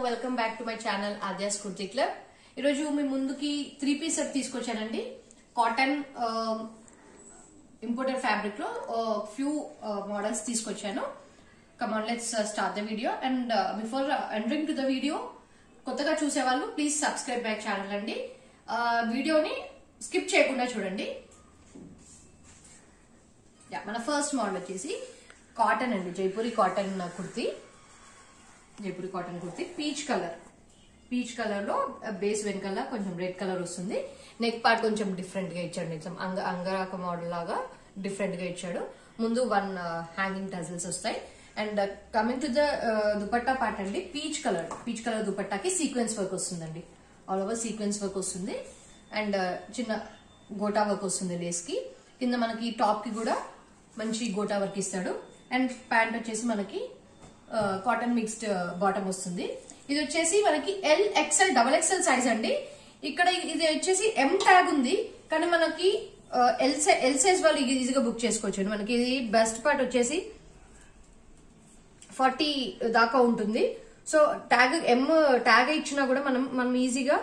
welcome back to my channel Aadya's kurti club ఈరోజు మీ ముందుకి త్రీ పీస్ సెట్ తీసుకొచ్చానండి కాటన్ ఇంపోర్టెడ్ ఫ్యాబ్రిక్ లో ఫ్యూ మోడల్స్ తీసుకొచ్చాను come on let's start the video and before entering to the video కొత్తగా చూసేవాళ్ళు please subscribe my channel అండి వీడియోని స్కిప్ చేయకుండా చూడండి యా మన ఫస్ట్ మోడల్ వచ్చేసి కాటన్ అండి Jaipuri cotton kurti Jaipuri cotton kurti peach colour peach colour లో బేస్ వెనకాల కొంచెం రెడ్ కలర్ వస్తుంది నెక్ పార్ట్ కొంచెం డిఫరెంట్ గా ఇచ్చాడు నిజం అంగ అంగరాక మోడల్ లాగా డిఫరెంట్ గా ఇచ్చాడు ముందు వన్ హ్యాంగింగ్ టజల్స్ వస్తాయి and coming to the dupatta part అండి పీచ్ కలర్ పీచ్ కలర్ దుపట్టాకి సీక్వెన్స్ వర్క్ వస్తుందండి ఆల్ ఓవర్ సీక్వెన్స్ వర్క్ వస్తుంది అండ్ చిన్న గోటా వర్క్ వస్తుంది లేస్ కి కింద మనకి టాప్ కి కూడా మంచి గోటా వర్క్ ఇస్తాడు అండ్ ప్యాంట్ వచ్చేసి మనకి కాటన్ మిక్స్డ్ బాటమ్ వస్తుంది ఇది వచ్చేసి మనకి L XL double XL size అండి ఇక్కడ ఇది వచ్చేసి ఎం ట్యాగ్ ఉంది కానీ మనకి ఎల్ ఎల్ సైజ్ వాళ్ళు ఈజీగా బుక్ చేసుకోవచ్చు అండి మనకి ఇది బెస్ట్ పార్ట్ వచ్చేసి ఫార్టీ దాకా ఉంటుంది సో ట్యాగ్ ఎం ట్యాగ్ ఇచ్చినా కూడా మనం మనం ఈజీగా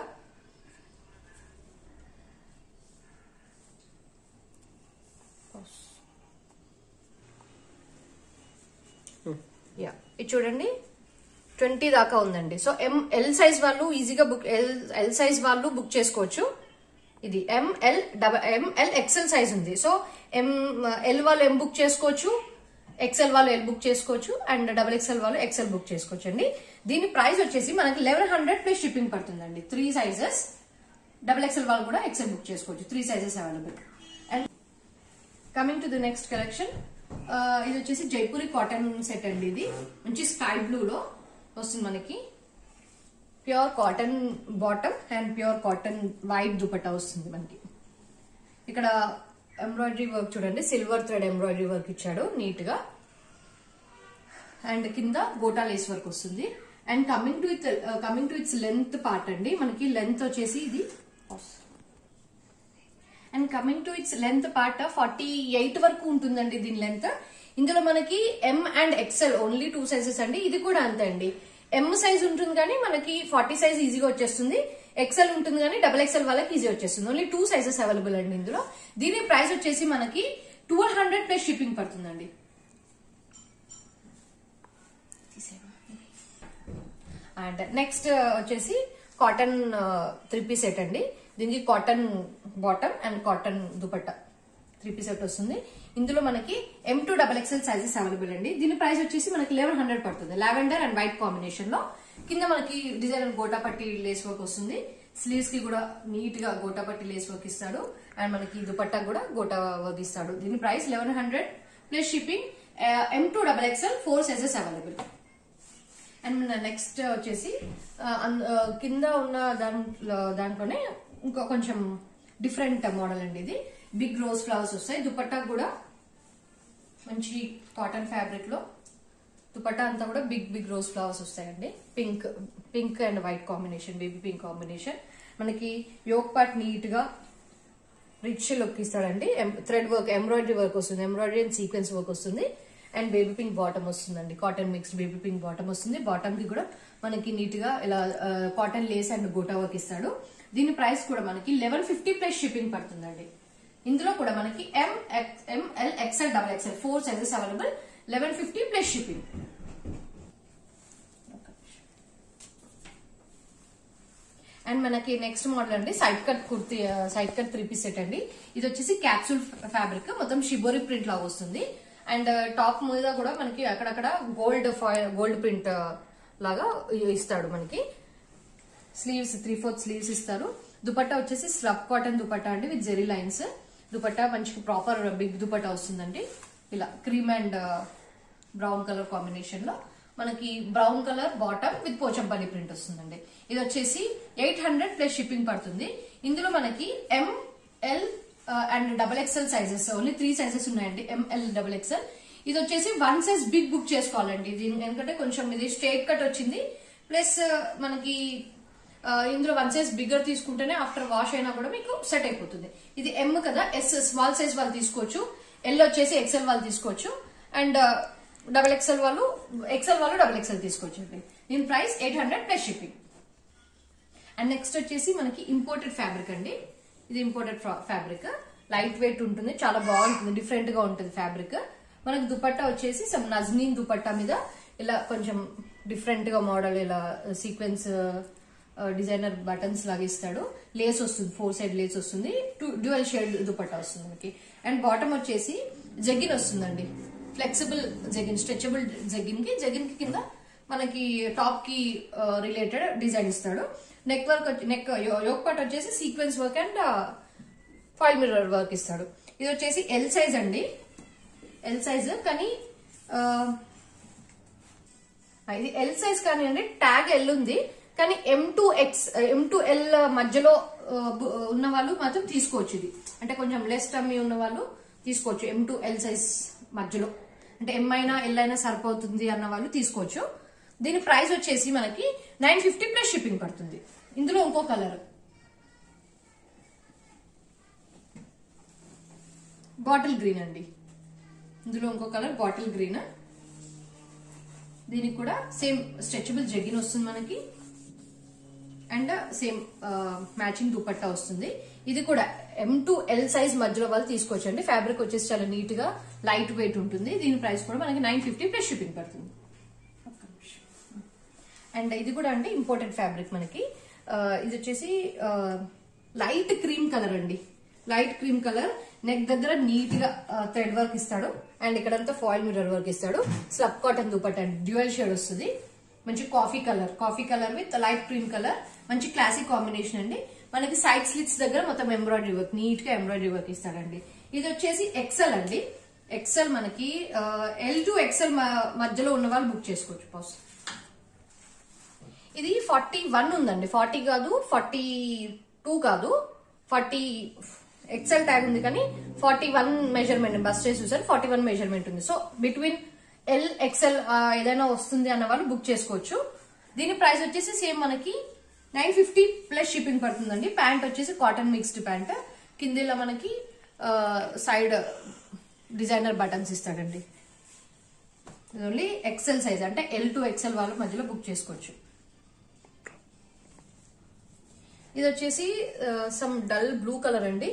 యా ఇది చూడండి ట్వంటీ దాకా ఉందండి సో ఎం ఎల్ సైజ్ వాళ్ళు ఈజీగా బుక్ ఎల్ ఎల్ సైజ్ వాళ్ళు బుక్ చేసుకోవచ్చు ఇది M L double M L XL size ఉంది సో ఎం ఎల్ వాళ్ళు ఎం బుక్ చేసుకోవచ్చు ఎక్సెల్ వాళ్ళు ఎల్ బుక్ చేసుకోవచ్చు అండ్ డబల్ ఎక్సెల్ వాళ్ళు ఎక్సెల్ బుక్ చేసుకోవచ్చు అండి దీని ప్రైస్ వచ్చేసి మనకి లెవెన్ హండ్రెడ్ ప్లస్ షిప్పింగ్ పడుతుందండి త్రీ సైజెస్ డబల్ ఎక్సెల్ వాళ్ళు కూడా ఎక్సెల్ బుక్ చేసుకోవచ్చు three sizes available and coming to the next collection ఇది వచ్చేసి జైపూరి కాటన్ సెట్ అండి ఇది మంచి స్కై బ్లూ లో వస్తుంది మనకి pure cotton bottom and pure cotton white dupatta వస్తుంది మనకి ఇక్కడ ఎంబ్రాయిడరీ వర్క్ చూడండి సిల్వర్ థ్రెడ్ ఎంబ్రాయిడరీ వర్క్ ఇచ్చాడు నీట్ గా అండ్ కింద గోటా లేస్ వర్క్ వస్తుంది and coming to it coming to its length part అండి మనకి లెంత్ వచ్చేసి ఇది and coming to its length part forty eight వరకు ఉంటుందండి దీని లెంత్ ఇందులో మనకి M and XL only two sizes అండి ఇది కూడా అంతే అండి ఎం సైజ్ ఉంటుంది కానీ మనకి ఫార్టీ సైజ్ ఈజీగా వచ్చేస్తుంది ఎక్సెల్ ఉంటుంది కానీ డబల్ ఎక్సెల్ వాళ్ళకి ఈజీ వచ్చేస్తుంది ఓన్లీ టూ సైజెస్ అవైలబుల్ అండి ఇందులో దీని ప్రైస్ వచ్చేసి మనకి ట్వెల్వ్ హండ్రెడ్ ప్లస్ షిప్పింగ్ పడుతుందండి అండ్ నెక్స్ట్ వచ్చేసి కాటన్ త్రీ పీస్ సెట్ అండి దీనికి cotton bottom and cotton dupatta three piece set వస్తుంది ఇందులో మనకి M two double XL sizes available అండి దీని ప్రైస్ వచ్చేసి మనకి లెవెన్ హండ్రెడ్ పడుతుంది లావెండర్ అండ్ వైట్ కాంబినేషన్ లో కింద మనకి డిజైన్ గోటా పట్టి లేస్ వర్క్ వస్తుంది స్లీవ్స్ కి కూడా నీట్ గా గోటా పట్టి లేస్ వర్క్ ఇస్తాడు అండ్ మనకి దుపట్టా కూడా గోటా వర్క్ ఇస్తాడు దీని price eleven hundred plus shipping M two double XL four sizes available and next వచ్చేసి కింద ఉన్న దాంట్లో దాంట్లోనే ఇంకో కొంచెం డిఫరెంట్ మోడల్ అండి ఇది బిగ్ రోజ్ ఫ్లవర్స్ వస్తాయి దుపట్టా కూడా మంచి కాటన్ ఫ్యాబ్రిక్ లో దుపట్టా అంతా కూడా బిగ్ బిగ్ రోజ్ ఫ్లవర్స్ వస్తాయండి pink pink and white combination baby pink combination మనకి యోగ్ పార్ట్ నీట్ గా రిచ్ లుక్ ఇస్తాడండి థ్రెడ్ వర్క్ ఎంబ్రాయిడరీ వర్క్ వస్తుంది ఎంబ్రాయిడరీ అండ్ సీక్వెన్స్ వర్క్ వస్తుంది అండ్ బేబీ పింక్ బాటమ్ వస్తుందండి cotton mixed baby pink bottom వస్తుంది bottom కి కూడా మనకి నీట్ గా ఇలా cotton lace and gota work ఇస్తాడు దీని ప్రైస్ కూడా మనకి లెవెన్ ఫిఫ్టీ ప్లస్ షిప్పింగ్ పడుతుందండి ఇందులో కూడా మనకి M M L XL double XL four sizes available eleven fifty plus shipping and మనకి నెక్స్ట్ మోడల్ అండి side cut kurti side cut three piece set అండి ఇది వచ్చేసి క్యాప్సూల్ ఫ్యాబ్రిక్ మొత్తం షిబోరి ప్రింట్ లాగా వస్తుంది అండ్ టాప్ మీద కూడా మనకి అక్కడక్కడ గోల్డ్ గోల్డ్ ప్రింట్ లాగా ఇస్తాడు మనకి స్లీవ్స్ త్రీ ఫోర్త్ స్లీవ్స్ ఇస్తారు దుపట్టా వచ్చేసి స్లబ్ కాటన్ దుపట్టా అండి విత్ జెరీ లైన్స్ దుపట్టా మంచి ప్రాపర్ బిగ్ దుపట్టా వస్తుందండి ఇలా cream and brown colour combination లో మనకి brown colour bottom with Pochampally print వస్తుందండి ఇది వచ్చేసి ఎయిట్ హండ్రెడ్ ప్లస్ షిప్పింగ్ పడుతుంది ఇందులో మనకి M L and double XL sizes only three sizes ఉన్నాయండి ఎంఎల్ డబల్ ఎక్స్ఎల్ ఇది వచ్చేసి వన్ సైజ్ బిగ్ బుక్ చేసుకోవాలండి దీని ఎందుకంటే కొంచెం ఇది స్ట్రేట్ కట్ వచ్చింది ప్లస్ మనకి ఇందులో వన్ సైజ్ బిగ్గర్ తీసుకుంటేనే ఆఫ్టర్ వాష్ అయినా కూడా మీకు సెట్ అయిపోతుంది ఇది ఎమ్ కదా ఎస్ స్మాల్ సైజ్ వాళ్ళు తీసుకోవచ్చు ఎల్ వచ్చేసి ఎక్సెల్ వాళ్ళు తీసుకోవచ్చు అండ్ డబల్ ఎక్సెల్ వాళ్ళు ఎక్సెల్ వాళ్ళు డబల్ ఎక్సెల్ తీసుకోవచ్చు అండి దీని price eight hundred plus shipping and next వచ్చేసి మనకి ఇంపోర్టెడ్ ఫ్యాబ్రిక్ అండి ఇది ఇంపోర్టెడ్ ఫ్యాబ్రిక్ లైట్ వెయిట్ ఉంటుంది చాలా బాగుంటుంది డిఫరెంట్ గా ఉంటుంది ఫ్యాబ్రిక్ మనకి దుపట్టా వచ్చేసి సమ్ నజ్నీన్ దుపట్టా మీద ఇలా కొంచెం డిఫరెంట్ గా మోడల్ ఇలా సీక్వెన్స్ డిజైనర్ బటన్స్ లాగా ఇస్తాడు లేస్ వస్తుంది ఫోర్ సైడ్ లేస్ వస్తుంది టూ డ్యూయల్ షేడ్ దుపట్టా వస్తుంది మనకి అండ్ బాటమ్ వచ్చేసి జగిన్ వస్తుందండి ఫ్లెక్సిబుల్ జగిన్ స్ట్రెచబుల్ జగిన్ కి జగిన్ కి కింద మనకి టాప్ కి రిలేటెడ్ డిజైన్ ఇస్తాడు neck work neck yoke part వచ్చేసి sequence work and foil mirror work ఇస్తాడు ఇది వచ్చేసి ఎల్ సైజ్ అండి ఎల్ సైజ్ కానీ ఆ, ఇది ఎల్ సైజ్ కానీ అండి ట్యాగ్ ఎల్ ఉంది కానీ M to X M to L మధ్యలో ఆ, బు- ఉన్న వాళ్ళు మాత్రం తీసుకోవచ్చు ఇది అంటే కొంచెం లెస్ టమ్మీ ఉన్న వాళ్ళు తీసుకోవచ్చు ఎం టు ఎల్ సైజ్ మధ్యలో అంటే ఎం అయినా ఎల్ అయినా సరిపోతుంది అన్న వాళ్ళు తీసుకోవచ్చు దీని ప్రైస్ వచ్చేసి మనకి నైన్ ఫిఫ్టీ ప్లస్ షిప్పింగ్ పడుతుంది ఇందులో ఇంకో కలర్ బాటిల్ గ్రీన్ అండి ఇందులో ఇంకో కలర్ బాటిల్ గ్రీన్ దీనికి కూడా సేమ్ స్ట్రెచబుల్ జగిన్ వస్తుంది మనకి అండ్ సేమ్ మ్యాచింగ్ దుపట్టా వస్తుంది ఇది కూడా ఎం టు ఎల్ సైజ్ మధ్యలో వాళ్ళు తీసుకోవచ్చు అండి ఫ్యాబ్రిక్ వచ్చేసి చాలా నీట్ గా లైట్ వెయిట్ ఉంటుంది దీని ప్రైస్ కూడా మనకి నైన్ ఫిఫ్టీ ప్లస్ షిప్పింగ్ పడుతుంది అండ్ ఇది కూడా అంటే ఇంపార్టెంట్ ఫ్యాబ్రిక్ మనకి ఆ, ఇది వచ్చేసి లైట్ క్రీమ్ కలర్ అండి లైట్ క్రీమ్ కలర్ నెక్ దగ్గర నీట్ గా థ్రెడ్ వర్క్ ఇస్తాడు అండ్ ఇక్కడంతా ఫాయిల్ మిర్రర్ వర్క్ ఇస్తాడు స్లబ్ కాటన్ దుపట్ట అండి డ్యూయల్ షేడ్ వస్తుంది మంచి coffee colour coffee colour with light cream colour మంచి క్లాసిక్ కాంబినేషన్ అండి మనకి సైడ్ స్లిట్స్ దగ్గర మొత్తం ఎంబ్రాయిడరీ వర్క్ నీట్ గా ఎంబ్రాయిడరీ వర్క్ ఇస్తాడండి ఇది వచ్చేసి ఎక్సెల్ అండి ఎక్సెల్ మనకి ఎల్ టు ఎక్సెల్ మధ్యలో ఉన్న వాళ్ళు బుక్ చేసుకోవచ్చు బాస్ ఇది ఫార్టీ వన్ ఉందండి ఫార్టీ కాదు ఫార్టీ టూ కాదు ఫార్టీ ఎక్సెల్ ట్యాగ్ ఉంది కానీ ఫార్టీ వన్ మెజర్మెంట్ బస్ చేసి చూసారు ఫార్టీ వన్ మెజర్మెంట్ ఉంది సో బిట్వీన్ ఎల్ ఎక్సెల్ ఏదైనా వస్తుంది అన్న వాళ్ళు బుక్ చేసుకోవచ్చు దీని ప్రైస్ వచ్చేసి సేమ్ మనకి నైన్ ఫిఫ్టీ ప్లస్ షిప్పింగ్ పడుతుందండి ప్యాంట్ వచ్చేసి కాటన్ మిక్స్డ్ ప్యాంట్ కిందిలో మనకి సైడ్ డిజైనర్ బటన్స్ ఇస్తాడండి ఇది ఓన్లీ ఎక్సెల్ సైజ్ అంటే ఎల్ టు ఎక్సెల్ వాళ్ళు మధ్యలో బుక్ చేసుకోవచ్చు ఇది వచ్చేసి సమ్ డల్ బ్లూ కలర్ అండి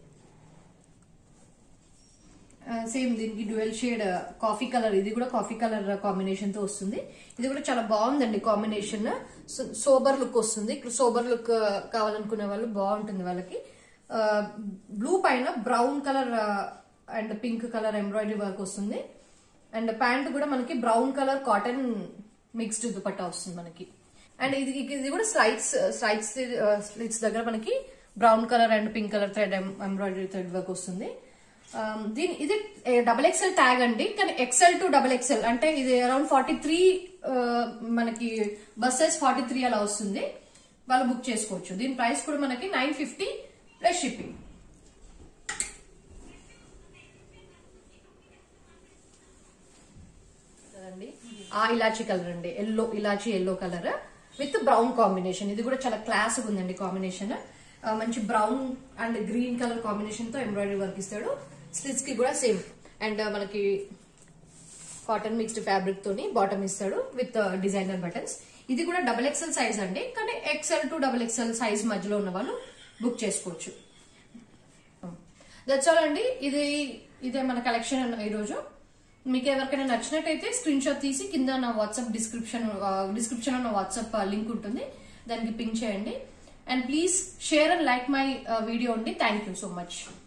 సేమ్ దీనికి డ్యూయల్ షేడ్ కాఫీ కలర్ ఇది కూడా కాఫీ కలర్ కాంబినేషన్ తో వస్తుంది ఇది కూడా చాలా బాగుందండి కాంబినేషన్ సోబర్ లుక్ వస్తుంది సోబర్ లుక్ కావాలనుకునే వాళ్ళు బాగుంటుంది వాళ్ళకి బ్లూ పైన brown colour and pink colour embroidery work వస్తుంది అండ్ ప్యాంట్ కూడా మనకి brown colour cotton mixed dupatta వస్తుంది మనకి అండ్ ఇది ఇది కూడా స్లైడ్స్ స్లైడ్స్ స్లిట్స్ దగ్గర మనకి brown colour and pink colour thread embroidery thread work వస్తుంది Um, దీని ఇది డబల్ ఎక్స్ఎల్ ట్యాగ్ అండి కానీ ఎక్స్ఎల్ టు డబల్ ఎక్స్ఎల్ అంటే ఇది అరౌండ్ ఫార్టీ త్రీ మనకి బస్ సైజ్ ఫార్టీ త్రీ అలా వస్తుంది వాళ్ళు బుక్ చేసుకోవచ్చు దీని ప్రైస్ కూడా మనకి నైన్ ఫిఫ్టీ ప్లస్ షిప్పింగ్ కదండి ఆ ఇలాచీ కలర్ అండి yellow elaichi yellow colour with brown combination ఇది కూడా చాలా క్లాస్ ఉందండి కాంబినేషన్ మంచి brown and green colour combination తో ఎంబ్రాయిడరీ వర్క్ ఇస్తాడు స్లిట్స్ కి కూడా సేమ్ అండ్ మనకి కాటన్ మిక్స్డ్ ఫ్యాబ్రిక్ తోని బాటమ్ ఇస్తాడు విత్ డిజైనర్ బటన్స్ ఇది కూడా డబల్ ఎక్స్ఎల్ సైజ్ అండి కానీ XL to double XL size మధ్యలో ఉన్న వాళ్ళు బుక్ చేసుకోవచ్చు దట్స్ ఆల్ అండి ఇది ఇదే మన కలెక్షన్ ఈరోజు మీకు ఎవరికైనా నచ్చినట్టయితే స్క్రీన్ షాట్ తీసి కింద నా వాట్సాప్ డిస్క్రిప్షన్ డిస్క్రిప్షన్ లో నా వాట్సాప్ లింక్ ఉంటుంది దానికి పింక్ చేయండి and please share and like my video అండి థ్యాంక్ యూ సో మచ్